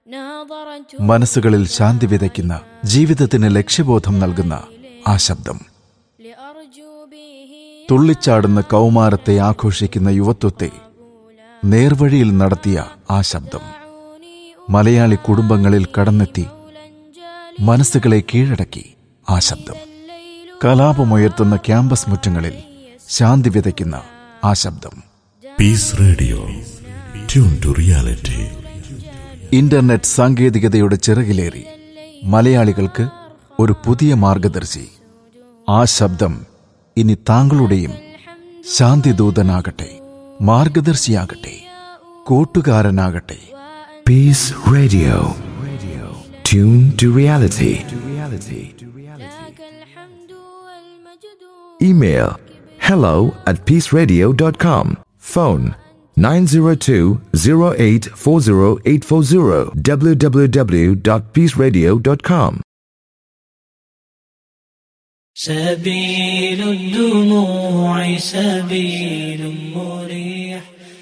മനസ്സുകളിൽ ശാന്തി വിതയ്ക്കുന്ന ജീവിതത്തിന് ലക്ഷ്യബോധം നൽകുന്ന ആ ശബ്ദം തുള്ളിച്ചാടുന്ന കൗമാരത്തെ ആഘോഷിക്കുന്ന യുവത്വത്തെ നേർവഴിയിൽ നടത്തിയ ആ ശബ്ദം മലയാളി കുടുംബങ്ങളിൽ കടന്നെത്തി മനസ്സുകളെ കീഴടക്കി ആ ശബ്ദം കലാപമുയർത്തുന്ന ക്യാമ്പസ് മുറ്റങ്ങളിൽ ശാന്തി വിതയ്ക്കുന്ന ആ ശബ്ദം peace radio tune to reality internet സാങ്കേതികതയുടെ ചിറകിലേറി മലയാളികൾക്ക് ഒരു പുതിയ മാർഗദർശി ആ ശബ്ദം ഇനി താങ്കളുടെയും ശാന്തിദൂതനാകട്ടെ മാർഗദർശിയാകട്ടെ കൂട്ടുകാരനാകട്ടെ Peace Radio. Tune to reality. Email hello at peaceradio.com. Phone 902-0840840 www.peaceradio.com. سبيل الدموع سبيل مريح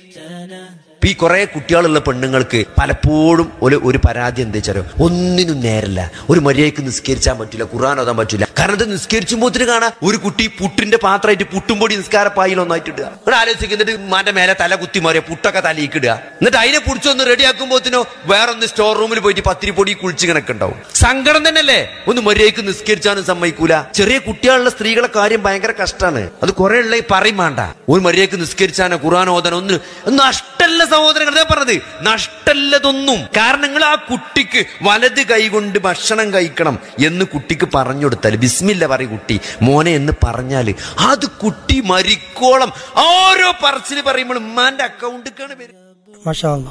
ഇപ്പൊ ഈ കുറെ കുട്ടികളുള്ള പെണ്ണുങ്ങൾക്ക് പലപ്പോഴും ഒരു ഒരു പരാതി എന്താ വെച്ചാലോ ഒന്നിനും നേരല്ല ഒരു മര്യാദക്ക് നിസ്കരിച്ചാൻ പറ്റില്ല ഖുർആൻ ഓതാൻ പറ്റില്ല കാരണം ഇത് നിസ്കരിച്ചുമ്പോത്തിന് കാണാം ഒരു കുട്ടി പുട്ടിന്റെ പാത്രമായിട്ട് പുട്ടും പൊടി നിസ്കാരപ്പായിൽ ഒന്നായിട്ട് ഇടുക ഇവിടെ ആലോചിക്കുക എന്നിട്ട് മാന്റെ മേലെ തല കുത്തി മാറിയ പുട്ടൊക്കെ തലയിക്ക് ഇടുക എന്നിട്ട് അതിനെ പിടിച്ചൊന്ന് റെഡി ആക്കുമ്പോത്തിനോ വേറൊന്ന് സ്റ്റോർ റൂമിൽ പോയിട്ട് പത്തിരി പൊടി കുളിച്ച് കണക്കുണ്ടാവും സങ്കടം തന്നെയല്ലേ ഒന്ന് മര്യാദക്ക് നിസ്കരിച്ചാനും സമ്മതിക്കൂല ചെറിയ കുട്ടികളുള്ള സ്ത്രീകളെ കാര്യം ഭയങ്കര കഷ്ടമാണ് അത് കുറെ ഉള്ള ഈ പറയും വേണ്ട ഒരു മര്യാദക്ക് നിസ്കരിച്ചാനോ ഖുർആൻ ഓതാനോ ഒന്ന് നഷ്ടല്ല സഹോദരങ്ങൾ ഞാൻ പറഞ്ഞത് നഷ്ടല്ലതൊന്നും കാരണം നിങ്ങൾ ആ കുട്ടിക്ക് വലത് കൈ കൊണ്ട് ഭക്ഷണം കഴിക്കണം എന്ന് കുട്ടിക്ക് പറഞ്ഞു കൊടുത്താൽ ബിസ്മില്ല പറയും കുട്ടി മോനെ എന്ന് പറഞ്ഞാല് അത് കുട്ടി മരിക്കോളം ഓരോ പറച്ചിൽ പറയുമ്പോൾ ഉമ്മാന്റെ അക്കൗണ്ടിക്കാണ് വരിക മഷാല്ല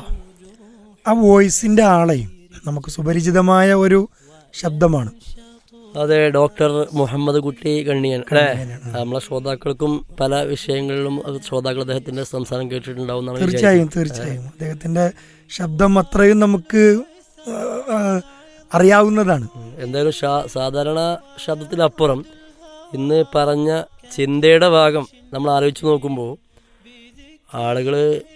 ആ വോയിസിന്റെ ആളെ നമുക്ക് സുപരിചിതമായ ഒരു ശബ്ദമാണ് അതെ ഡോക്ടർ മുഹമ്മദ് കുട്ടി ഗണ്ണിയൻ അല്ലേ നമ്മളെ ശ്രോതാക്കൾക്കും പല വിഷയങ്ങളിലും അത് ശ്രോതാക്കൾ അദ്ദേഹത്തിന്റെ സംസാരം കേട്ടിട്ടുണ്ടാവും എന്നാണ് തീർച്ചയായും തീർച്ചയായും അദ്ദേഹത്തിന്റെ ശബ്ദം അത്രയും നമുക്ക് ആ, ആ, അറിയാവുന്നതാണ് എന്തായാലും ഷാ- സാധാരണ ശബ്ദത്തിലപ്പുറം ഇന്ന് പറഞ്ഞ ചിന്തയുടെ ഭാഗം നമ്മൾ ആലോചിച്ച് നോക്കുമ്പോൾ ആളുകൾ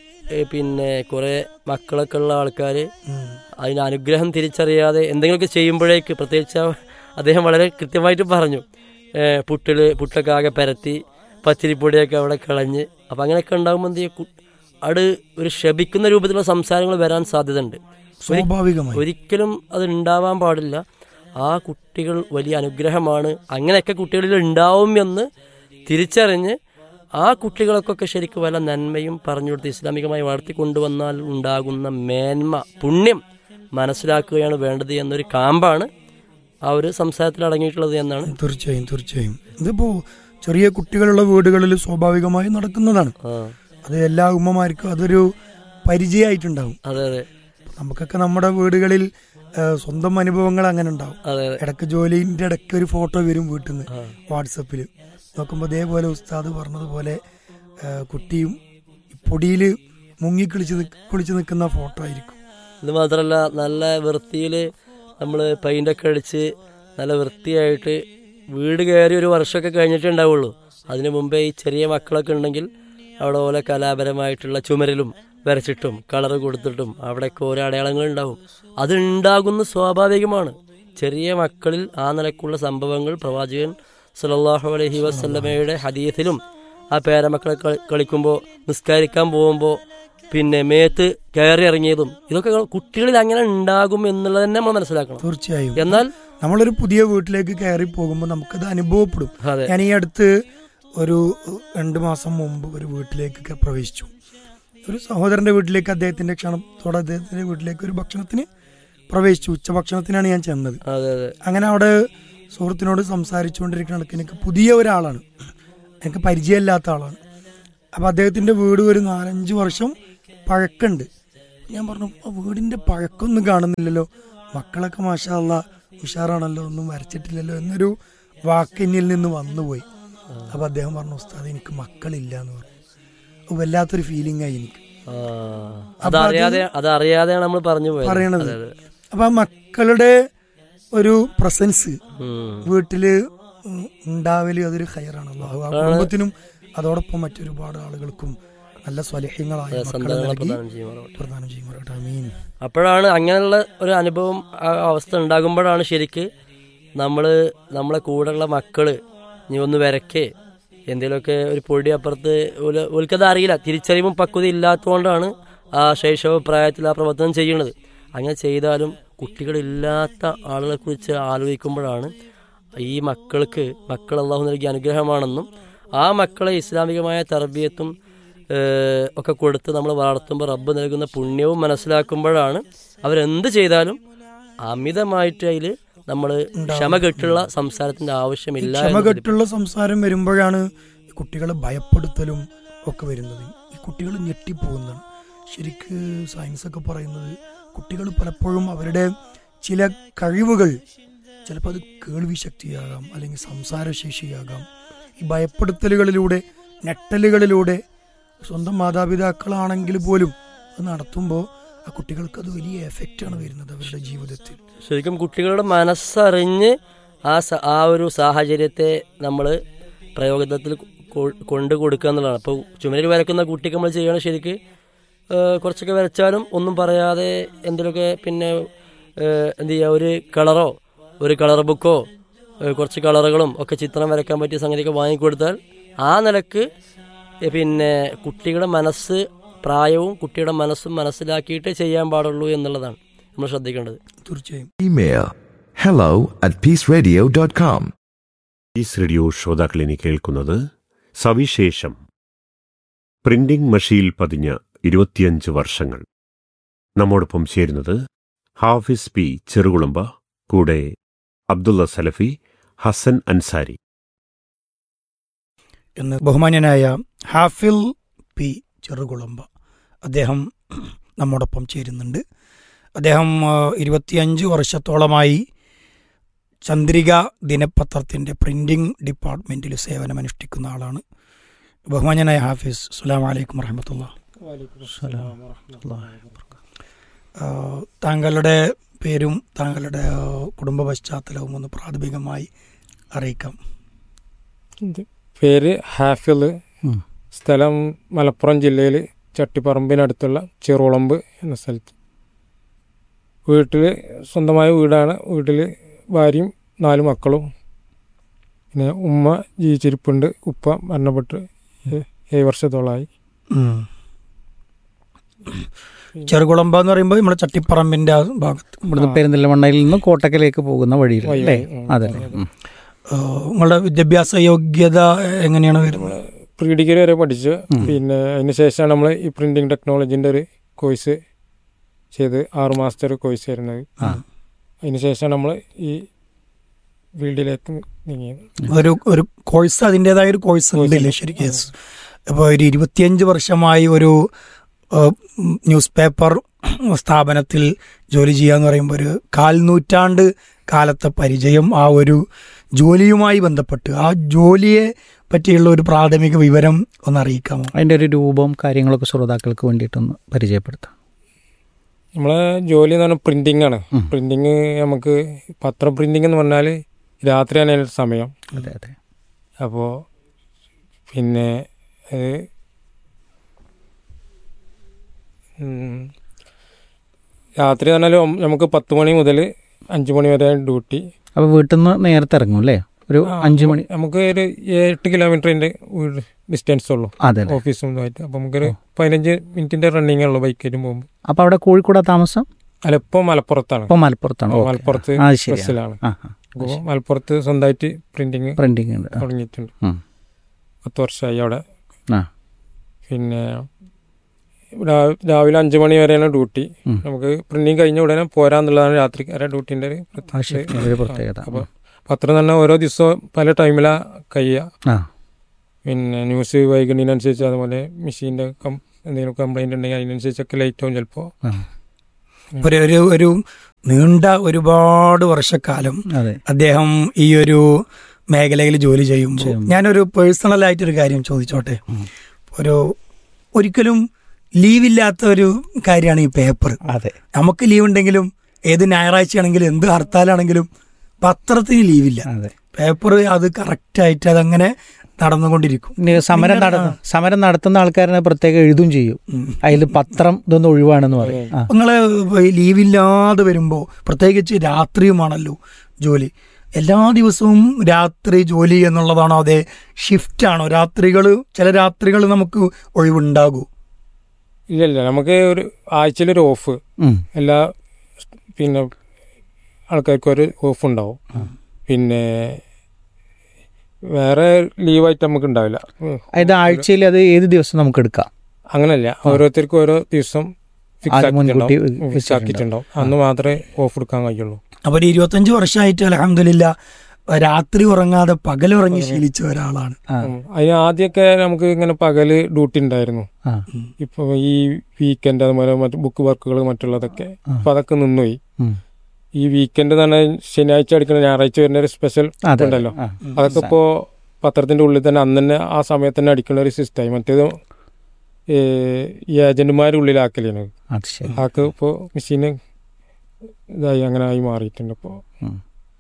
പിന്നെ കുറെ മക്കളൊക്കെ ഉള്ള ആൾക്കാർ അതിന് അനുഗ്രഹം തിരിച്ചറിയാതെ എന്തെങ്കിലുമൊക്കെ ചെയ്യുമ്പോഴേക്ക് പ്രത്യേകിച്ച് ആ- അദ്ദേഹം വളരെ കൃത്യമായിട്ട് പറഞ്ഞു ഏഹ് പുട്ടില് പുട്ടൊക്കെ ആകെ പരത്തി പച്ചിരിപ്പൊടിയൊക്കെ അവിടെ കളഞ്ഞ് അപ്പം അങ്ങനെയൊക്കെ ഉണ്ടാകുമ്പോൾ എന്ത് ചെയ്യും കു- അത് ഒരു ശപിക്കുന്ന രൂപത്തിലുള്ള സംസാരങ്ങൾ വരാൻ സാധ്യതയുണ്ട് ഒരി- സ്വാഭാവികമായി ഒരിക്കലും അത് ഉണ്ടാവാൻ പാടില്ല ആ കുട്ടികൾ വലിയ അനുഗ്രഹമാണ് അങ്ങനെയൊക്കെ കുട്ടികളിൽ ഉണ്ടാവും എന്ന് തിരിച്ചറിഞ്ഞ് ആ കുട്ടികൾക്കൊക്കെ ശരിക്കും വല്ല നന്മയും പറഞ്ഞു കൊടുത്ത് ഇസ്ലാമികമായി വളർത്തിക്കൊണ്ടുവന്നാൽ ഉണ്ടാകുന്ന മേന്മ പുണ്യം മനസ്സിലാക്കുകയാണ് വേണ്ടത് എന്നൊരു കാമ്പാണ് ആ ഒരു സംസാരത്തിൽ അടങ്ങിയിട്ടുള്ളത് എന്നാണ് തീർച്ചയായും തീർച്ചയായും ഇതിപ്പോ ചെറിയ കുട്ടികളുള്ള വീടുകളിൽ സ്വാഭാവികമായി നടക്കുന്നതാണ് ആ അത് എല്ലാ ഉമ്മമാർക്കും അതൊരു പരിചയമായിട്ടുണ്ടാവും അതെ അതെ നമുക്കൊക്കെ നമ്മുടെ വീടുകളിൽ ആ, സ്വന്തം അനുഭവങ്ങൾ അങ്ങനെ ഉണ്ടാവും അതെ അതെ ഇടയ്ക്ക് ജോലിന്റെ ഇടയ്ക്ക് ഒരു ഫോട്ടോ വരും വീട്ടിൽ നിന്ന് വാട്സപ്പിൽ നോക്കുമ്പോൾ അതേപോലെ ഉസ്താദ് പറഞ്ഞതുപോലെ ആ, കുട്ടിയും പൊടിയിൽ മുങ്ങി കുളിച്ച് നിക്ക്- കുളിച്ച് നിൽക്കുന്ന ഫോട്ടോ ആയിരിക്കും ഇത് മാത്രമല്ല നല്ല വൃത്തിയിൽ നമ്മൾ പെയിൻ്റൊക്കെ അടിച്ച് നല്ല വൃത്തിയായിട്ട് വീട് കയറി ഒരു വർഷമൊക്കെ കഴിഞ്ഞിട്ടേ ഉണ്ടാവുള്ളൂ അതിനു മുമ്പേ ഈ ചെറിയ മക്കളൊക്കെ ഉണ്ടെങ്കിൽ അവിടെ പോലെ കലാപരമായിട്ടുള്ള ചുമരിലും വരച്ചിട്ടും കളർ കൊടുത്തിട്ടും അവിടെയൊക്കെ ഓരോ അടയാളങ്ങൾ ഉണ്ടാവും അത് ഉണ്ടാകുന്ന സ്വാഭാവികമാണ് ചെറിയ മക്കളിൽ ആ നിലക്കുള്ള സംഭവങ്ങൾ പ്രവാചകൻ സല്ലല്ലാഹു അലൈഹി വസല്ലമയുടെ ഹദീസിലും ആ പേരമക്കളെ കളി- കളിക്കുമ്പോൾ നിസ്കരിക്കാൻ പോകുമ്പോൾ പിന്നെ മേത്ത് കയറി ഇറങ്ങിയതും ഇതൊക്കെ കുട്ടികളിൽ അങ്ങനെ ഉണ്ടാകും എന്നുള്ളത് തന്നെ നമ്മൾ മനസ്സിലാക്കണം തീർച്ചയായും എന്നാൽ നമ്മളൊരു പുതിയ വീട്ടിലേക്ക് കയറി പോകുമ്പോൾ നമുക്കത് അനുഭവപ്പെടും അതെ ഞാൻ ഈ അടുത്ത് ഒരു രണ്ട് മാസം മുമ്പ് ഒരു വീട്ടിലേക്ക് പ്രവേശിച്ചു ഒരു സഹോദരന്റെ വീട്ടിലേക്ക് അദ്ദേഹത്തിന്റെ ക്ഷണത്തോടെ അദ്ദേഹത്തിന്റെ വീട്ടിലേക്ക് ഒരു ഭക്ഷണത്തിന് പ്രവേശിച്ചു ഉച്ചഭക്ഷണത്തിനാണ് ഞാൻ ചെന്നത് അതെ അതെ അങ്ങനെ അവിടെ സുഹൃത്തിനോട് സംസാരിച്ചുകൊണ്ടിരിക്കുന്ന എനിക്ക് പുതിയ ഒരാളാണ് എനിക്ക് പരിചയമില്ലാത്ത ആളാണ് അപ്പൊ അദ്ദേഹത്തിന്റെ വീട് ഒരു നാലഞ്ച് വർഷം പഴക്കമുണ്ട് ഞാൻ പറഞ്ഞു "ആ വീടിന്റെ പഴക്കമൊന്നും കാണുന്നില്ലല്ലോ മക്കളൊക്കെ മാഷാല്ല ഉഷാറാണല്ലോ ഒന്നും വരച്ചിട്ടില്ലല്ലോ എന്നൊരു വാക്ക് എന്നിൽ നിന്ന് വന്നുപോയി അപ്പൊ അദ്ദേഹം പറഞ്ഞു ഉസ്താദ് എനിക്ക് മക്കളില്ല എന്ന് പറഞ്ഞു അപ്പൊ വല്ലാത്തൊരു ഫീലിംഗ് ആയി എനിക്ക് ആ, അതറിയാതെ അതറിയാതെയാണ് നമ്മൾ പറഞ്ഞു പോയത് പറയണത് അതെ, അതെ. അപ്പൊ ആ മക്കളുടെ ഒരു പ്രസൻസ് ഉം. വീട്ടില് ഉം ഉണ്ടാവല് അതൊരു ഹയറാണ് അള്ളാഹു ആ കുടുംബത്തിനും അതോടൊപ്പം മറ്റൊരുപാട് ആളുകൾക്കും നല്ല സ്വലഹ്യങ്ങളായ മക്കളെ സന്താനങ്ങളെ നൽകി പ്രദാനം ചെയ്യുമാറാവട്ടെ പ്രദാനം ചെയ്യുമാറാകട്ടെ ആമീൻ അപ്പോഴാണ് അങ്ങനെയുള്ള ഒരു അനുഭവം ആ അവസ്ഥ ഉണ്ടാകുമ്പോഴാണ് ശരിക്ക് നമ്മൾ നമ്മളെ കൂടെയുള്ള മക്കള് നീ ഒന്ന് വരക്കേ എന്തെങ്കിലുമൊക്കെ ഒരു പൊടി അപ്പുറത്ത് ഓല്- ഓൽക്കത് അറിയില്ല തിരിച്ചറിവും പക്വത ഇല്ലാത്തതുകൊണ്ടാണ് ആ ശൈശവ പ്രായത്തിൽ ആ പ്രവർത്തനം ചെയ്യുന്നത് അങ്ങനെ ചെയ്താലും കുട്ടികളില്ലാത്ത ആളുകളെ കുറിച്ച് ആലോചിക്കുമ്പോഴാണ് ഈ മക്കൾക്ക് മക്കൾ അള്ളാഹു നൽകിയ അനുഗ്രഹമാണെന്നും ആ മക്കളെ ഇസ്ലാമികമായ തർബീയത്തും ഏഹ്, ഒക്കെ കൊടുത്ത് നമ്മൾ വളർത്തുമ്പോൾ റബ്ബ് നൽകുന്ന പുണ്യവും മനസ്സിലാക്കുമ്പോഴാണ് അവരെന്ത് ചെയ്താലും അമിതമായിട്ട് അതിൽ നമ്മൾ ക്ഷമ കെട്ടുള്ള സംസാരത്തിന്റെ ആവശ്യമില്ല എന്ന് ക്ഷമകെട്ടുള്ള സംസാരം വരുമ്പോഴാണ് ഈ കുട്ടികളെ ഭയപ്പെടുത്തലും ഒക്കെ വരുന്നത് ഈ കുട്ടികൾ ഞെട്ടിപ്പോകുന്നതാണ് ശരിക്ക് സയൻസ് ഒക്കെ പറയുന്നത് കുട്ടികൾ പലപ്പോഴും അവരുടെ ചില കഴിവുകൾ ചിലപ്പോൾ അത് കേൾവി ശക്തിയാകാം അല്ലെങ്കിൽ സംസാരശേഷിയാകാം ഈ ഭയപ്പെടുത്തലുകളിലൂടെ ഞെട്ടലുകളിലൂടെ സ്വന്തം മാതാപിതാക്കളാണെങ്കിൽ പോലും അത് നടത്തുമ്പോൾ ആ കുട്ടികൾക്ക് അത് വലിയ എഫക്റ്റാണ് വരുന്നത് അവരുടെ ജീവിതത്തിൽ ശരിക്കും കുട്ടികളുടെ മനസ്സറിഞ്ഞ് ആ സ- ആ ഒരു സാഹചര്യത്തെ നമ്മൾ പ്രയോഗത്തിൽ കൊ- കൊണ്ടു കൊടുക്കുക എന്നുള്ളതാണ് അപ്പോൾ ചുമരിൽ വരക്കുന്ന കുട്ടിക്ക് നമ്മൾ ചെയ്യണം ശരിക്ക് ഏഹ്, കുറച്ചൊക്കെ വരച്ചാലും ഒന്നും പറയാതെ എന്തെങ്കിലുമൊക്കെ പിന്നെ ഏഹ്, എന്ത് ചെയ്യുക ഒരു കളറോ ഒരു കളർ ബുക്കോ ഏഹ്, കുറച്ച് കളറുകളും ഒക്കെ ചിത്രം വരയ്ക്കാൻ പറ്റിയ സംഗതിയൊക്കെ വാങ്ങിക്കൊടുത്താൽ ആ നിലക്ക് ഏഹ്, പിന്നെ കുട്ടികളുടെ മനസ്സ് പ്രായവും കുട്ടിയുടെ മനസ്സും മനസ്സിലാക്കിയിട്ട് ചെയ്യാൻ പാടുള്ളൂ എന്നുള്ളതാണ് നമ്മൾ ശ്രദ്ധിക്കേണ്ടത് തീർച്ചയായും Email hello at peaceradio.com. ഈസ് റേഡിയോ ശ്രോതാക്കളിനി കേൾക്കുന്നത് സവിശേഷം പ്രിന്റിംഗ് മഷിയിൽ പതിഞ്ഞ ഇരുപത്തിയഞ്ച് വർഷങ്ങൾ നമ്മോടൊപ്പം ചേരുന്നത് ഹാഫിസ് പി ചെറുകുളമ്പ കൂടെ അബ്ദുള്ള സലഫി ഹസൻ അൻസാരി എന്ന് ബഹുമാന്യനായ ഹാഫിൽ പി ചെറുകുളമ്പ അദ്ദേഹം നമ്മോടൊപ്പം ചേരുന്നുണ്ട് അദ്ദേഹം ആ, ഇരുപത്തിയഞ്ച് വർഷത്തോളമായി ചന്ദ്രിക ദിനപത്രത്തിൻ്റെ പ്രിൻറ്റിംഗ് ഡിപ്പാർട്ട്മെൻറ്റിൽ സേവനമനുഷ്ഠിക്കുന്ന ആളാണ് ബഹുമാന്യനായ ഹാഫിസ് അസ്സലാം വലൈക്കും വറഹമത്തുള്ള താങ്കളുടെ പേരും താങ്കളുടെ ആ, കുടുംബ പശ്ചാത്തലവും ഒന്ന് പ്രാഥമികമായി അറിയിക്കാം പേര് ഹാഫിൽ സ്ഥലം മലപ്പുറം ജില്ലയിൽ ചട്ടിപ്പറമ്പിനടുത്തുള്ള ചെറുളമ്പ് എന്ന സ്ഥലത്ത് വീട്ടിൽ സ്വന്തമായ വീടാണ് വീട്ടിൽ ഭാര്യയും നാല് മക്കളും പിന്നെ ഉമ്മ ജീവിച്ചിരിപ്പുണ്ട് ഉപ്പ മരണപ്പെട്ട് ഏ- ഏഴ് വർഷത്തോളമായി ഉം. ചെറുകുളമ്പ എന്ന് പറയുമ്പോൾ നമ്മുടെ ചട്ടിപ്പറമ്പിന്റെ ആ ഭാഗത്ത് ഇവിടുന്ന് പെരിന്തൽമണ്ണയിൽ നിന്ന് കോട്ടക്കലേക്ക് പോകുന്ന വഴിയിൽ വഴി, അല്ലേ ഉം, അതല്ലേ അതെ. ഉം. ആ, നിങ്ങളുടെ വിദ്യാഭ്യാസ യോഗ്യത എങ്ങനെയാണ് വരുന്നത് പ്രീ ഡിഗ്രി വരെ പഠിച്ചു ഉം. പിന്നെ അതിന് ശേഷമാണ് നമ്മൾ ഈ പ്രിന്റിംഗ് ടെക്നോളജിൻ്റെ ഒരു കോഴ്സ് ചെയ്ത് ആറ് മാസത്തെ ഒരു കോഴ്സ് ആയിരുന്നത് ആ. അതിന് ശേഷമാണ് നമ്മൾ ഈ ഫീൽഡിലേക്ക് നീങ്ങിയത് ഒരു ഒരു കോഴ്സ് അതിൻ്റെതായ ഒരു കോഴ്സ് ഉണ്ടല്ലേ ശരിക്കും യെസ് അപ്പോൾ ഒരു ഇരുപത്തിയഞ്ച് വർഷമായി ഒരു ആ, ഉം, ന്യൂസ് പേപ്പർ സ്ഥാപനത്തിൽ ജോലി ചെയ്യാന്ന് പറയുമ്പോൾ ഒരു കാൽ നൂറ്റാണ്ട് കാലത്തെ പരിചയം ആ ഒരു ജോലിയുമായി ബന്ധപ്പെട്ട് ആ ജോലിയെ പറ്റിയുള്ള ഒരു പ്രാഥമിക വിവരം ഒന്ന് അറിയിക്കാമോ അതിന്റെ ഒരു രൂപവും കാര്യങ്ങളൊക്കെ ശ്രോതാക്കൾക്ക് വേണ്ടിയിട്ടൊന്ന് പരിചയപ്പെടുത്താം നമ്മളെ ജോലി എന്ന് പറഞ്ഞാൽ പ്രിന്റിംഗ് ആണ് ഉം. പ്രിന്റിങ് നമുക്ക് പത്രം പ്രിന്റിംഗ് എന്ന് പറഞ്ഞാൽ രാത്രിയാണ് അതിൻ്റെ സമയം അതെ അതെ അപ്പോൾ പിന്നെ അത് ഉം, രാത്രി പറഞ്ഞാൽ നമുക്ക് പത്ത് മണി മുതൽ അഞ്ച് മണി വരെ ഡ്യൂട്ടി അപ്പൊ വീട്ടിൽ നിന്ന് നേരത്തെ ഇറങ്ങും അല്ലേ ഒരു ആ, അഞ്ചു മണി നമുക്ക് ഒരു എട്ട് കിലോമീറ്ററിന്റെ വീട് ഡിസ്റ്റൻസ് ഉള്ളൂ അതെ അല്ലേ ഓഫീസും ഇതുമായിട്ട് അപ്പൊ നമുക്കൊരു പതിനഞ്ച് മിനിറ്റിന്റെ റണ്ണിങ് ഉള്ളൂ ബൈക്കേറ്റും പോകുമ്പോൾ അപ്പൊ അവിടെ കോഴിക്കോടാ താമസം അല്ല ഇപ്പൊ മലപ്പുറത്താണ് ഇപ്പൊ മലപ്പുറത്താണ് ഓക്കേ. മലപ്പുറത്ത് ആ ശരി ബസ്സിലാണ് ആ അപ്പോൾ മലപ്പുറത്ത് സ്വന്തമായിട്ട് പ്രിന്റിങ് പ്രിന്റിംഗ് ഉണ്ട് ആ. തുടങ്ങിയിട്ടുണ്ട് ഉം. പത്ത് വർഷമായി അവിടെ ആ. പിന്നെ രാ- രാവിലെ അഞ്ചു മണി വരെയാണ് ഡ്യൂട്ടി ഉം. നമുക്ക് പ്രിന്റിങ് കഴിഞ്ഞ ഉടനെ പോരാന്നുള്ളതാണ് രാത്രി വരെ ഡ്യൂട്ടിന്റെ ഒരു ആ പ്രത്യേക- ശരി ഒരു പ്രത്യേകത അപ്പൊ പത്രം തന്നെ ഓരോ ദിവസവും പല ടൈമിലാ കഴിയുക ആ പിന്നെ ന്യൂസ് വൈകുന്നതിനനുസരിച്ച് അതുപോലെ മെഷീൻ്റെ കം എന്തെങ്കിലും കംപ്ലൈൻറ്റ് ഉണ്ടെങ്കിൽ അതിനനുസരിച്ചൊക്കെ ലേറ്റ് ആവും ചിലപ്പോൾ ആ. ഒരു ഒരു ഒരു നീണ്ട ഒരുപാട് വർഷക്കാലം അതെ അദ്ദേഹം ഈ ഒരു മേഖലയിൽ ജോലി ചെയ്യുമ്പോൾ ചെയ്യുമ്പോൾ. ഞാനൊരു പേഴ്സണലായിട്ടൊരു കാര്യം ചോദിച്ചോട്ടെ ഉം. ഒരു ഒരിക്കലും ലീവില്ലാത്ത ഒരു കാര്യമാണ് ഈ പേപ്പർ അതെ നമുക്ക് ലീവ് ഉണ്ടെങ്കിലും ഏത് ഞായറാഴ്ചയാണെങ്കിലും എന്ത് ഹർത്താലാണെങ്കിലും പത്രത്തിന് ലീവില്ല അതെ പേപ്പർ അത് കറക്റ്റായിട്ട് അതങ്ങനെ നടന്നുകൊണ്ടിരിക്കും ഇനി സമരം നട സമരം നടത്തുന്ന ആൾക്കാരെ പ്രത്യേകം എഴുതും ചെയ്യും അതിൽ പത്രം ഇതൊന്നും ഒഴിവാണെന്ന് പറയും ആ നിങ്ങള് ലീവില്ലാതെ വരുമ്പോൾ പ്രത്യേകിച്ച് രാത്രിയുമാണല്ലോ ജോലി എല്ലാ ദിവസവും രാത്രി ജോലി എന്നുള്ളതാണോ അതെ ഷിഫ്റ്റ് ആണോ രാത്രികൾ ചില രാത്രികൾ നമുക്ക് ഒഴിവുണ്ടാകൂ ഇല്ല ഇല്ല നമുക്ക് ഒരു ആഴ്ചയിലൊരു ഓഫ് ഉം. എല്ലാ പിന്നെ ആൾക്കാർക്കും ഒരു ഓഫ് ഉണ്ടാവും പിന്നെ വേറെ ലീവായിട്ട് നമുക്ക് ഉണ്ടാവില്ല ഉം. അതായത് ആഴ്ചയിൽ അത് ഏത് ദിവസം നമുക്ക് എടുക്കാം അങ്ങനല്ല ഓരോരുത്തർക്കും ഓരോ ദിവസം ഫിക്സ് ആദ്യം മുൻകൂട്ടി ആക്കിയിട്ടുണ്ടാവും ഫിക്സ് ആക്കിയിട്ടുണ്ടാവും അന്ന് മാത്രമേ ഓഫ് എടുക്കാൻ കഴിയുള്ളൂ അപ്പൊ ഒരു ഇരുപത്തഞ്ച് വർഷമായിട്ട് അലഹമില്ല രാത്രി ഉറങ്ങാതെ പകലുറങ്ങി ശീലിച്ച ഒരാളാണ് ഉം. അതിന് ആദ്യമൊക്കെ നമുക്ക് ഇങ്ങനെ പകല് ഡ്യൂട്ടി ഉണ്ടായിരുന്നു ആ. ഇപ്പൊ ഈ വീക്കെൻഡ് അതുപോലെ മറ്റു ബുക്ക് വർക്കുകൾ മറ്റുള്ളതൊക്കെ അപ്പൊ അതൊക്കെ നിന്നുപോയി ഉം. ഈ വീക്കെൻഡ് തന്നെ ശനിയാഴ്ച അടിക്കുന്ന ഞായറാഴ്ച വരുന്ന ഒരു സ്പെഷ്യൽ അതെ. ഉണ്ടല്ലോ ആ. അതൊക്കെ ഇപ്പോ പത്രത്തിന്റെ ഉള്ളിൽ തന്നെ അന്ന് തന്നെ ആ സമയത്ത് തന്നെ അടിക്കുന്ന ഒരു സിസ്റ്റമായി മറ്റേത് ഏ, ഈ ഏജന്റുമാരുടെ ഉള്ളിലാക്കലേന് അത് ശരി ആക്ക് ഇപ്പോ മെഷീന് ഇതായി അങ്ങനെ ആയി മാറിയിട്ടുണ്ട് ഇപ്പോ ഉം.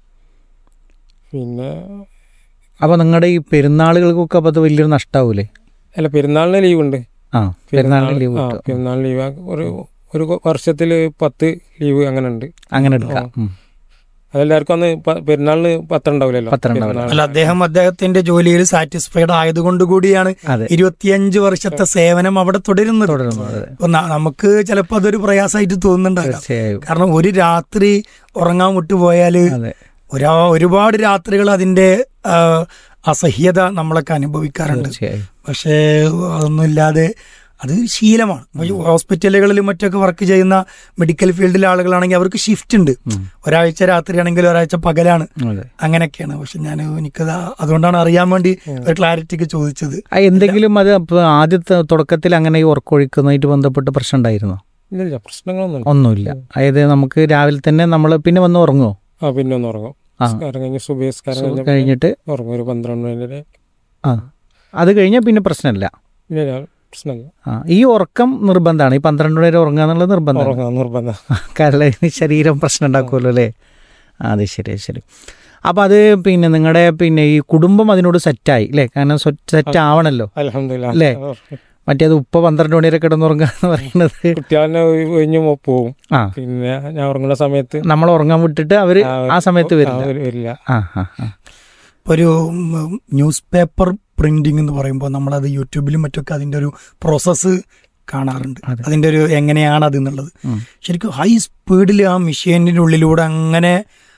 പിന്നെ അപ്പൊ നിങ്ങളുടെ ഈ പെരുന്നാളുകൾക്കൊക്കെ അപ്പൊ അത് വലിയൊരു നഷ്ടാവൂലേ അല്ല പെരുന്നാളിന് ലീവ് ഉണ്ട് ആ പെരുന്നാളിന് ലീവ് ആ, കിട്ടും പെരുന്നാളിന് ലീവ് ഒരു ഒരു വർഷത്തില് പത്ത് ലീവ് അങ്ങനെ ഉണ്ട് അങ്ങനെ എടുക്കാം ഉം. അതെല്ലാവർക്കും അന്ന് പ- പെരുന്നാളിന് പത്രം ഉണ്ടാവില്ലല്ലോ പത്രം ഉണ്ടാവില്ല. അല്ല അദ്ദേഹം അദ്ദേഹത്തിന്റെ ജോലിയിൽ സാറ്റിസ്ഫൈഡ് ആയതുകൊണ്ട് കൂടിയാണ് അതെ ഇരുപത്തിയഞ്ച് വർഷത്തെ സേവനം അവിടെ തുടരുന്നത് തുടരുന്നത് അതെ. അപ്പൊ ന- നമുക്ക് ചിലപ്പോ അതൊരു പ്രയാസമായിട്ട് തോന്നുന്നുണ്ടാകാം തീർച്ചയായും കാരണം ഒരു രാത്രി ഉറങ്ങാൻ വിട്ടുപോയാല് അതെ ഒരാ ഒരുപാട് രാത്രികൾ അതിന്റെ ആ, അസഹ്യത നമ്മളൊക്കെ അനുഭവിക്കാറുണ്ട് തീർച്ചയായും പക്ഷേ അതൊന്നുമില്ലാതെ അത് ശീലമാണ് ഇപ്പൊ ഈ ഹോസ്പിറ്റലുകളിലും മറ്റൊക്കെ വർക്ക് ചെയ്യുന്ന മെഡിക്കൽ ഫീൽഡിലെ ആളുകളാണെങ്കിൽ അവർക്ക് ഷിഫ്റ്റ് ഉണ്ട് ഒരാഴ്ച രാത്രിയാണെങ്കിൽ ഒരാഴ്ച പകലാണ് അതെ അങ്ങനെയൊക്കെയാണ് പക്ഷെ ഞാൻ എനിക്കത് അതുകൊണ്ടാണ് അറിയാൻ വേണ്ടി ഒരു ക്ലാരിറ്റിക്ക് ചോദിച്ചത് ആ, എന്തെങ്കിലും അത് ഇപ്പൊ ആദ്യത്തെ തുടക്കത്തിൽ അങ്ങനെ ഈ ഉറക്കൊഴിക്കുന്നതായിട്ട് ബന്ധപ്പെട്ട് പ്രശ്നം ഉണ്ടായിരുന്നോ ഇല്ലില്ല പ്രശ്നങ്ങളൊന്നും ഇല്ല. ഒന്നുമില്ല അതായത് നമുക്ക് രാവിലെ തന്നെ നമ്മൾ പിന്നെ വന്ന് ഉറങ്ങുമോ ആ പിന്നെ ഒന്ന് ഉറങ്ങും ആ. നിസ്കാരം കഴിഞ്ഞ് സുബേസ്കാരം സു- കഴിഞ്ഞ കഴിഞ്ഞിട്ട് ഉറങ്ങും ഒരു പന്ത്രണ്ട് മണി വരെ ആ അത് കഴിഞ്ഞാൽ പിന്നെ പ്രശ്നമില്ല ഇല്ല ഇല്ല, പ്രശ്നമില്ല ആ ഈ ഉറക്കം നിർബന്ധമാണ് ഈ പന്ത്രണ്ട് മണി വരെ ഉറങ്ങുക എന്നുള്ളത് നിർബന്ധമാണ് ഉറങ്ങാം നിർബന്ധം കാരണം ഇതിന് ശരീരം പ്രശ്നം ഉണ്ടാക്കുമല്ലോ അല്ലേ ആ, അത് ശരി അത് ശരി അപ്പം അത് പിന്നെ നിങ്ങളുടെ പിന്നെ ഈ കുടുംബം അതിനോട് സെറ്റായി അല്ലേ കാരണം സെറ്റ് ആവണല്ലോ അലഹമില്ല അല്ലേ? മറ്റേത് ഉപ്പ പന്ത്രണ്ട് മണി വരെ കിടന്നുറങ്ങുക എന്ന് പറയുന്നത് കുട്ടികളെ കഴിഞ്ഞ് പോവും ആ പിന്നെ ഞാൻ ഉറങ്ങുന്ന സമയത്ത് നമ്മൾ ഉറങ്ങാൻ വിട്ടിട്ട് അവര് ആ സമയത്ത് ആ, വരില്ല അവര് വരില്ല ആ ആ ആ ഒരു ന്യൂസ് പേപ്പർ പ്രിന്റിംഗ് എന്ന് പറയുമ്പോൾ നമ്മളത് യൂട്യൂബിലും മറ്റൊക്കെ അതിന്റെ ഒരു പ്രോസസ്സ് കാണാറുണ്ട് അതെ. അതിന്റെ ഒരു എങ്ങനെയാണ് അത് എന്നുള്ളത് ഉം. ശരിക്കും ഹൈ സ്പീഡിൽ ആ മെഷീനിന്റെ ഉള്ളിലൂടെ അങ്ങനെ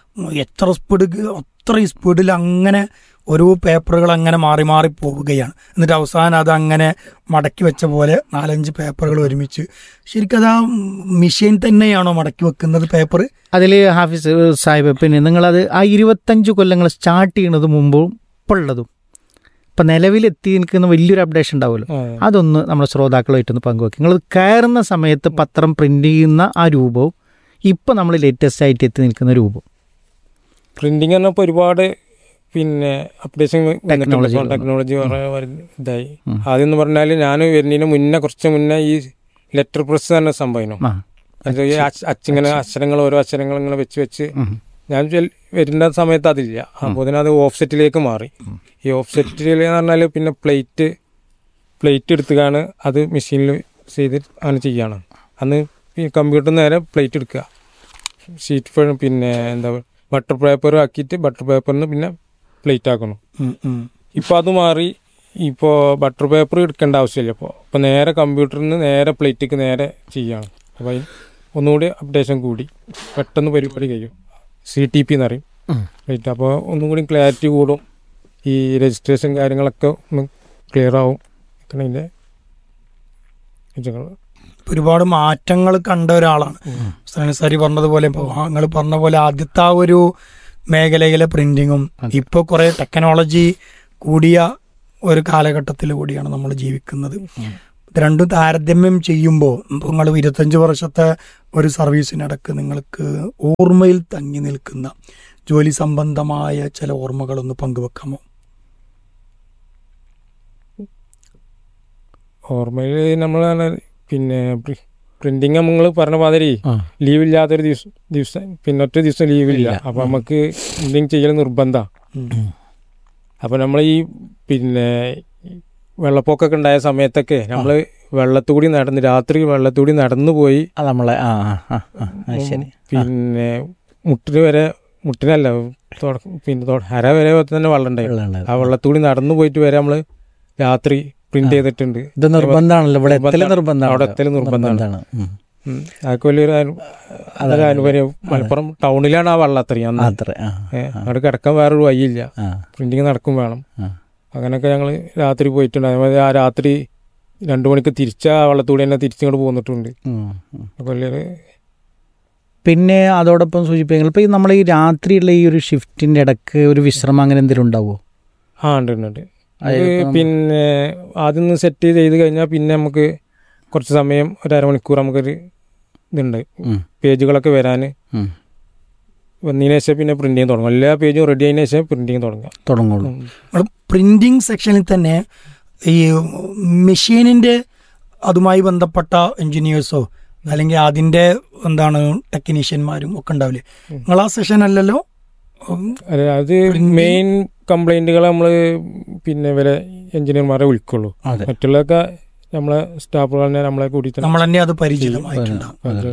എത്ര സ്പീഡ് അത്ര സ്പീഡിൽ അങ്ങനെ ഓരോ പേപ്പറുകൾ അങ്ങനെ മാറി മാറി പോവുകയാണ് എന്നിട്ട് അവസാനം അത് അങ്ങനെ മടക്കി വെച്ച പോലെ നാലഞ്ച് പേപ്പറുകൾ ഒരുമിച്ച് ശരിക്കും അത് ആ മെഷീൻ തന്നെയാണോ മടക്കി വെക്കുന്നത് പേപ്പർ അതിൽ ഹാഫിസ് സാഹിബ് പിന്നെ നിങ്ങളത് ആ ഇരുപത്തഞ്ച് കൊല്ലങ്ങൾ സ്റ്റാർട്ട് ചെയ്യണത് മുമ്പും ഇപ്പോൾ ഉള്ളതും ഇപ്പം നിലവിലെത്തി നിൽക്കുന്ന വലിയൊരു അപ്ഡേഷൻ ഉണ്ടാവുമല്ലോ ആ. അതൊന്ന് നമ്മുടെ ശ്രോതാക്കളുമായിട്ടൊന്ന് പങ്കുവെക്കും നിങ്ങൾ കയറുന്ന സമയത്ത് പത്രം പ്രിന്റ് ചെയ്യുന്ന ആ രൂപവും ഇപ്പം നമ്മൾ ലേറ്റസ്റ്റ് ആയിട്ട് എത്തി നിൽക്കുന്ന രൂപം പ്രിന്റിങ് പറഞ്ഞപ്പോൾ ഒരുപാട് പിന്നെ അപ്ഡേഷൻ Technology വന്നു. ടെക്നോളജി ഇതായി ആദ്യം എന്ന് പറഞ്ഞാൽ ഞാൻ വരുന്നതിന് മുന്നേ കുറച്ച് മുന്നേ ഈ ലെറ്റർ പ്രസ് തന്നെ സംഭവം ആ അത് ഈ അച്ച് അച്ചിങ്ങനെ അക്ഷരങ്ങൾ ഓരോ അക്ഷരങ്ങൾ ഇങ്ങനെ വെച്ച് വെച്ച് ഉം. ഞാൻ ചെൽ- വരുന്ന സമയത്ത് അതില്ല അപ്പോൾ അതിനത് ഓഫ് സെറ്റിലേക്ക് മാറി ഈ ഓഫ് സെറ്റിൽ എന്ന് പറഞ്ഞാൽ പിന്നെ പ്ലേറ്റ് പ്ലേറ്റ് എടുത്തുകാണ് അത് മെഷീനിൽ ചെയ്ത് അങ്ങനെ ചെയ്യാണ് അന്ന് ഈ കമ്പ്യൂട്ടർ നേരെ പ്ലേറ്റ് എടുക്കുക ഷീറ്റ് ഫ- പിന്നെ എന്താ ബട്ടർ പേപ്പർ ആക്കിയിട്ട് ബട്ടർ പേപ്പറിന് പിന്നെ പ്ലേറ്റ് ആക്കണം ഇപ്പോൾ അത് മാറി ഇപ്പോൾ ബട്ടർ പേപ്പർ എടുക്കേണ്ട ആവശ്യമില്ല ഇപ്പോൾ ഇപ്പോൾ നേരെ കമ്പ്യൂട്ടറിൽ നിന്ന് നേരെ പ്ലേറ്റിക്ക് നേരെ ചെയ്യാണ് അപ്പോൾ അതിന് ഒന്നുകൂടി അപ്ഡേഷൻ കൂടി പെട്ടെന്ന് പരിപാടി കഴിയും സി ടി പി എന്നറിയും പ്ലേറ്റ് അപ്പോൾ ഒന്നും കൂടി ക്ലാരിറ്റി കൂടും ഈ രജിസ്ട്രേഷൻ കാര്യങ്ങളൊക്കെ ഒന്ന് ക്ലിയർ ആവും ഒക്കെയാണ് ഇതിൻ്റെ വിജയങ്ങൾ ഒരുപാട് മാറ്റങ്ങൾ കണ്ട ഒരാളാണ് സാരി പറഞ്ഞതുപോലെ ഇപ്പോൾ നിങ്ങൾ പറഞ്ഞ പോലെ ആദ്യത്തെ ആ ഒരു മേഖലയിലെ പ്രിന്റിങ്ങും ഇപ്പോൾ കുറെ ടെക്നോളജി കൂടിയ ഒരു കാലഘട്ടത്തിൽ കൂടിയാണ് നമ്മൾ ജീവിക്കുന്നത് ഇത് രണ്ടും താരതമ്യം ചെയ്യുമ്പോൾ നിങ്ങൾ ഇരുപത്തഞ്ച് വർഷത്തെ ഒരു സർവീസിനിടക്ക് നിങ്ങൾക്ക് ഓർമ്മയിൽ തങ്ങി നിൽക്കുന്ന ജോലി സംബന്ധമായ ചില ഓർമ്മകളൊന്ന് പങ്കുവെക്കാമോ ഓർമ്മയിൽ നമ്മൾ പിന്നെ പ്രിന്റിങ് നമ്മൾ പറഞ്ഞ മാതിരി ആ. ലീവ് ഇല്ലാത്തൊരു ദിവസം ദിവസം പിന്നെ ഒറ്റ ദിവസം ലീവില്ല അപ്പൊ നമുക്ക് പ്രിന്റിങ് ചെയ്യൽ നിർബന്ധ അപ്പോൾ നമ്മൾ ഈ പിന്നെ വെള്ളപ്പൊക്കമൊക്കെ ഉണ്ടായ സമയത്തൊക്കെ നമ്മൾ വെള്ളത്തുകൂടി നടന്ന് രാത്രി വെള്ളത്തുകൂടി നടന്നു പോയി അത് നമ്മളെ ആ ആ ആ ആ അത് ശരി പിന്നെ മുട്ടിന് വരെ മുട്ടിനല്ല തുടക്കം പിന്നെ തൊ- അര വരെ തന്നെ വെള്ളം ഉണ്ടായി വെള്ളം ആ വെള്ളത്തുകൂടി നടന്നു പോയിട്ട് വരെ നമ്മൾ രാത്രി പ്രിന്റ് ചെയ്തിട്ടുണ്ട് ഇത് നിർബന്ധമാണല്ലോ ഇവിടെ എത്തല് നിർബന്ധമാണ്. നിർബന്ധമാണ് അവിടെ എത്തല് നിർബന്ധമാണ് ഉം. ഉം. അതൊക്കെ വലിയൊരു അനു- അതൊരു അനുഭവം മലപ്പുറം ടൗണിലാണ് ആ വെള്ളം അത്രയും അന്ന് അത്ര ആ ഏ, അവിടെ കിടക്കാൻ വേറൊരു വഴിയില്ല ആ പ്രിന്റിങ് നടക്കും വേണം ആ. അങ്ങനെയൊക്കെ ഞങ്ങൾ രാത്രി പോയിട്ടുണ്ട് അതേമാതിരി ആ രാത്രി രണ്ടു മണിക്ക് തിരിച്ച ആ വെള്ളത്തൂടെ തന്നെ തിരിച്ചിങ്ങോട്ട് പോന്നിട്ടുണ്ട് ഉം, ഉം. അതൊക്കെ വലിയൊരു പിന്നെ അതോടൊപ്പം സൂചിപ്പിക്കുന്നത് ഇപ്പം നമ്മൾ ഈ രാത്രിയുള്ള ഈ ഒരു ഷിഫ്റ്റിന്റെ ഇടക്ക് ഒരു വിശ്രമം അങ്ങനെ എന്തെങ്കിലും ഉണ്ടാവുമോ ആ ഉണ്ട് ഉണ്ട് ഉണ്ട് അത് ഇത് ഇപ്പം- പിന്നെ ആദ്യം ഒന്ന് സെറ്റ് ചെയ്ത് കഴിഞ്ഞാൽ പിന്നെ നമുക്ക് കുറച്ച് സമയം ഒരു അരമണിക്കൂർ നമുക്കൊരു ഇതുണ്ട് ഉം. പേജുകളൊക്കെ വരാൻ ഉം. വന്നതിന് ശേഷം പിന്നെ പ്രിന്റിങ് തുടങ്ങും എല്ലാ പേജും റെഡി ആയതിനു ശേഷം പ്രിന്റിങ് തുടങ്ങാം തുടങ്ങുള്ളൂ ഉം. പ്രിന്റിംഗ് സെക്ഷനിൽ തന്നെ ഈ മെഷീനിന്റെ അതുമായി ബന്ധപ്പെട്ട എഞ്ചിനീയേഴ്സോ അല്ലെങ്കിൽ അതിന്റെ എന്താണ് ടെക്നീഷ്യന്മാരും ഒക്കെ ഉണ്ടാവില്ലേ നിങ്ങൾ ആ സെഷൻ അല്ലല്ലോ ഉം, അതെ, അത് Printing- മെയിൻ കംപ്ലൈന്റുകൾ നമ്മൾ പിന്നെ ഇവരെ എഞ്ചിനീയർമാരെ വിളിക്കുള്ളൂ അതെ മറ്റുള്ളതൊക്കെ നമ്മളെ സ്റ്റാഫുകൾ തന്നെ നമ്മളെ കൂടി തന്നെ നമ്മൾ തന്നെ അത് പരിചിതമായിട്ടുണ്ടാവും അതെ.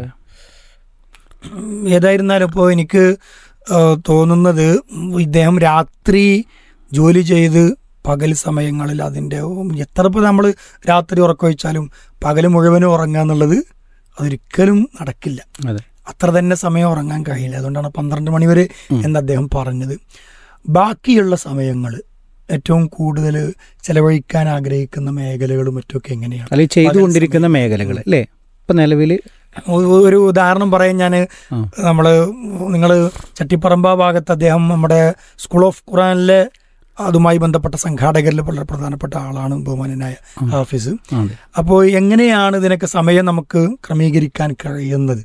ഏതായിരുന്നാലും ഇപ്പോൾ എനിക്ക് ആ, തോന്നുന്നത് ഇദ്ദേഹം രാത്രി ജോലി ചെയ്ത് പകൽ സമയങ്ങളിൽ അതിൻ്റെ എത്ര ഇപ്പോൾ നമ്മൾ രാത്രി ഉറക്കമൊഴിച്ചാലും പകൽ മുഴുവനും ഉറങ്ങുക എന്നുള്ളത് അതൊരിക്കലും നടക്കില്ല അതെ അത്ര തന്നെ സമയം ഉറങ്ങാൻ കഴിയില്ല അതുകൊണ്ടാണ് പന്ത്രണ്ട് മണി വരെ ഉം. എന്ന് അദ്ദേഹം പറഞ്ഞത് ബാക്കിയുള്ള സമയങ്ങൾ ഏറ്റവും കൂടുതൽ ചെലവഴിക്കാൻ ആഗ്രഹിക്കുന്ന മേഖലകളും മറ്റുമൊക്കെ എങ്ങനെയാണ് അല്ലെങ്കിൽ ചെയ്തുകൊണ്ടിരിക്കുന്ന മേഖലകൾ അല്ലേ ഇപ്പം നിലവിൽ ഒ- ഒരു ഉദാഹരണം പറയാൻ ഞാൻ ആ. നമ്മൾ നിങ്ങൾ ചട്ടിപ്പറമ്പ ഭാഗത്ത് അദ്ദേഹം നമ്മുടെ സ്കൂൾ ഓഫ് ഖുറാനിലെ അതുമായി ബന്ധപ്പെട്ട സംഘാടകരിൽ വളരെ പ്രധാനപ്പെട്ട ആളാണ് ബഹുമാനനായ ഹാഫിസ് അതെ അപ്പോൾ എങ്ങനെയാണ് ഇതിനൊക്കെ സമയം നമുക്ക് ക്രമീകരിക്കാൻ കഴിയുന്നത്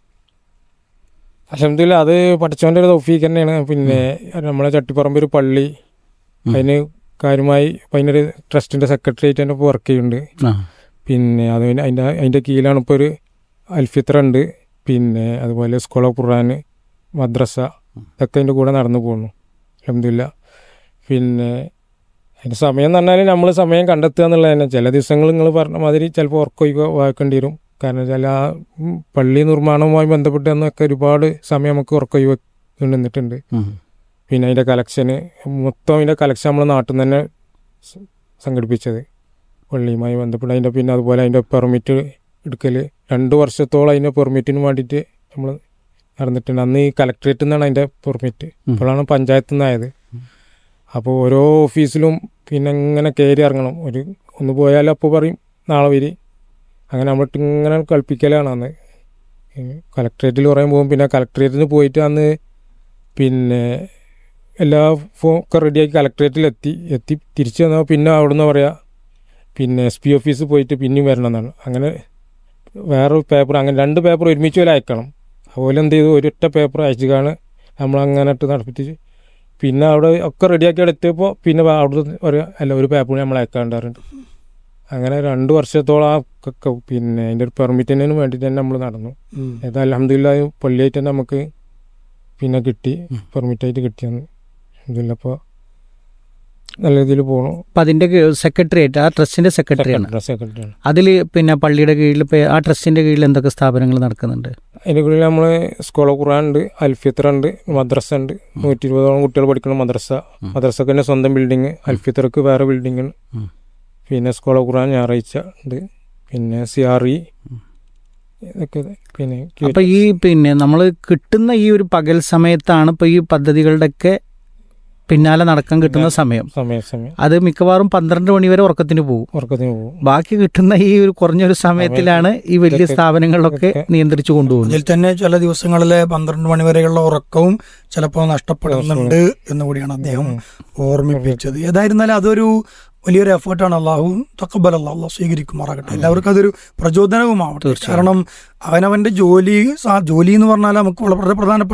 അലഹമില്ല അത് പഠിച്ചവൻ്റെ ഒരു തൗഫീക്ക് തന്നെയാണ് പിന്നെ നമ്മളെ ചട്ടിപ്പറമ്പ് ഒരു പള്ളി ഉം. അതിന് കാര്യമായി ഇപ്പം അതിനൊരു ട്രസ്റ്റിൻ്റെ സെക്രട്ടറി ആയിട്ട് തന്നെ ഇപ്പോൾ വർക്ക് ചെയ്യുന്നുണ്ട് ആ പിന്നെ അത് പിന്നെ അതിൻ്റെ അതിൻ്റെ കീഴിലാണ് ഇപ്പോൾ ഒരു അൽഫിത്ര ഉണ്ട് പിന്നെ അതുപോലെ സ്കൂൾ ഓഫ് ഖുർആൻ മദ്രസ ഇതൊക്കെ അതിൻ്റെ കൂടെ നടന്നു പോകുന്നു അലഹമില്ല പിന്നെ അതിൻ്റെ സമയം എന്ന് പറഞ്ഞാൽ നമ്മൾ സമയം കണ്ടെത്തുക എന്നുള്ളത് തന്നെ ചില ദിവസങ്ങൾ നിങ്ങൾ പറഞ്ഞ മാതിരി ചിലപ്പോൾ ഉറക്കൊഴി വാക്കേണ്ടി വരും കാരണം വെച്ചാൽ ആ ഉം, പള്ളി നിർമ്മാണവുമായി ബന്ധപ്പെട്ട് എന്നൊക്കെ ഒരുപാട് സമയം നമുക്ക് ഉറക്കൊഴി നിന്നിട്ടുണ്ട് ഉം. പിന്നെ അതിൻ്റെ കലക്ഷന് മൊത്തം അതിൻ്റെ കലക്ഷൻ നമ്മൾ നാട്ടിൽ നിന്ന് തന്നെ സ- സംഘടിപ്പിച്ചത് പള്ളിയുമായി ബന്ധപ്പെട്ട് അതിൻ്റെ പിന്നെ അതുപോലെ അതിൻ്റെ പെർമിറ്റ് എടുക്കൽ രണ്ട് വർഷത്തോളം അതിൻ്റെ പെർമിറ്റിന് വേണ്ടിയിട്ട് നമ്മൾ നടന്നിട്ടുണ്ട് അന്ന് ഈ കലക്ട്രേറ്റിൽ നിന്നാണ് അതിൻ്റെ പെർമിറ്റ് ഉം. ഇപ്പോഴാണ് പഞ്ചായത്തിൽ നിന്നായത് അപ്പോൾ ഓരോ ഓഫീസിലും പിന്നെ ഇങ്ങനെ കയറി ഇറങ്ങണം ഒരു ഒന്ന് പോയാൽ അപ്പോൾ പറയും നാളെ വരി അങ്ങനെ നമ്മളിട്ട് ഇങ്ങനെ കളിപ്പിക്കലാണ് അന്ന് കലക്ട്രേറ്റിൽ കുറേ പോകും പിന്നെ കലക്ട്രേറ്റിന് പോയിട്ട് അന്ന് പിന്നെ എല്ലാ ഫോ ഒക്കെ റെഡിയാക്കി കലക്ട്രേറ്റിൽ എത്തി എത്തി തിരിച്ചു വന്നാൽ പിന്നെ അവിടെ നിന്ന് പറയാ പിന്നെ എസ് പി ഓഫീസിൽ പോയിട്ട് പിന്നെയും വരണം എന്നാണ് അങ്ങനെ വേറെ പേപ്പർ അങ്ങനെ രണ്ട് പേപ്പർ ഒരുമിച്ച് പോലെ അയക്കണം അതുപോലെ എന്ത് ചെയ്തു ഒരൊറ്റ പേപ്പർ അയച്ചുകാണ് നമ്മളങ്ങനെ ഇട്ട് നടപ്പിച്ച് പിന്നെ അവിടെ ഒക്കെ റെഡിയാക്കി അവിടെ എത്തിയപ്പോൾ പിന്നെ അവിടെ ഒരു അല്ല ഒരു പേപ്പർ നമ്മൾ അയക്കാണ്ടാറുണ്ട് അങ്ങനെ രണ്ട് വർഷത്തോളം ആ ക- ക- പിന്നെ അതിൻ്റെ ഒരു പെർമിറ്റിന് വേണ്ടിയിട്ട് തന്നെ നമ്മൾ നടന്നു ഏതാ അലഹമില്ല പള്ളിയായിട്ട് തന്നെ നമുക്ക് പിന്നെ കിട്ടി പെർമിറ്റായിട്ട് കിട്ടിയെന്ന് അലഹമില്ല അപ്പോൾ നല്ല രീതിയിൽ പോകണു അപ്പം അതിൻ്റെ സെക്രട്ടറി ആയിട്ട് ആ ട്രസ്റ്റിന്റെ സെക്രട്ടറിയാണ് സെക്രട്ടറിയാണ് അതിൽ പിന്നെ പള്ളിയുടെ കീഴിൽ ഇപ്പം ആ ട്രസ്റ്റിന്റെ കീഴിൽ എന്തൊക്കെ സ്ഥാപനങ്ങൾ നടക്കുന്നുണ്ട് അതിൻ്റെ കൂടെ നമ്മൾ സ്കൂൾ ഖുറാൻ ഉണ്ട് അൽഫിത്ര ഉണ്ട് മദ്രസ ഉണ്ട് നൂറ്റി ഇരുപതോളം കുട്ടികൾ പഠിക്കുന്ന മദ്രസ മദ്രസക്ക് തന്നെ സ്വന്തം ബിൽഡിങ് അൽഫിത്രക്ക് വേറെ ബിൽഡിങ് ഉം. പിന്നെ സ്കൂൾ ഖുറാൻ ഞായറാഴ്ച ഉണ്ട് പിന്നെ സി ആർ ഇ ഇതൊക്കെ പിന്നെ അപ്പൊ ഈ പിന്നെ നമ്മൾ കിട്ടുന്ന ഈ ഒരു പകൽ സമയത്താണ് ഇപ്പൊ ഈ പദ്ധതികളുടെയൊക്കെ പിന്നാലെ നടക്കാൻ കിട്ടുന്ന സമയം സമയം സമയം അത് മിക്കവാറും പന്ത്രണ്ട് മണി വരെ ഉറക്കത്തിന് പോകും ഉറക്കത്തിന് പോകും ബാക്കി കിട്ടുന്ന ഈ ഒരു കുറഞ്ഞൊരു സമയത്തിലാണ് ഈ വലിയ ഇതൊക്കെ- സ്ഥാപനങ്ങളിലൊക്കെ ഇതൊക്കെ- നിയന്ത്രിച്ചു കൊണ്ടുപോകുന്നത് അതിൽ തന്നെ ചില ദിവസങ്ങളിലെ പന്ത്രണ്ട് മണി വരെയുള്ള ഉറക്കവും ചിലപ്പോൾ നഷ്ടപ്പെടുന്നുണ്ട് എന്നുകൂടിയാണ് അദ്ദേഹം ഓർമ്മിപ്പിച്ചത് ഏതായിരുന്നാലും അതൊരു വലിയൊരു എഫേർട്ടാണ് അള്ളാഹു തക്കബൽ അള്ളാഹു സ്വീകരിക്കുമാറാകട്ടെ എല്ലാവർക്കും അതൊരു പ്രചോദനവുമാവട്ടെ തീർച്ചയായും. കാരണം അവനവന്റെ ജോലി സാ- ജോലി എന്ന് പറഞ്ഞാൽ നമുക്ക് വളരെ പ്രധാനപ്പെട്ട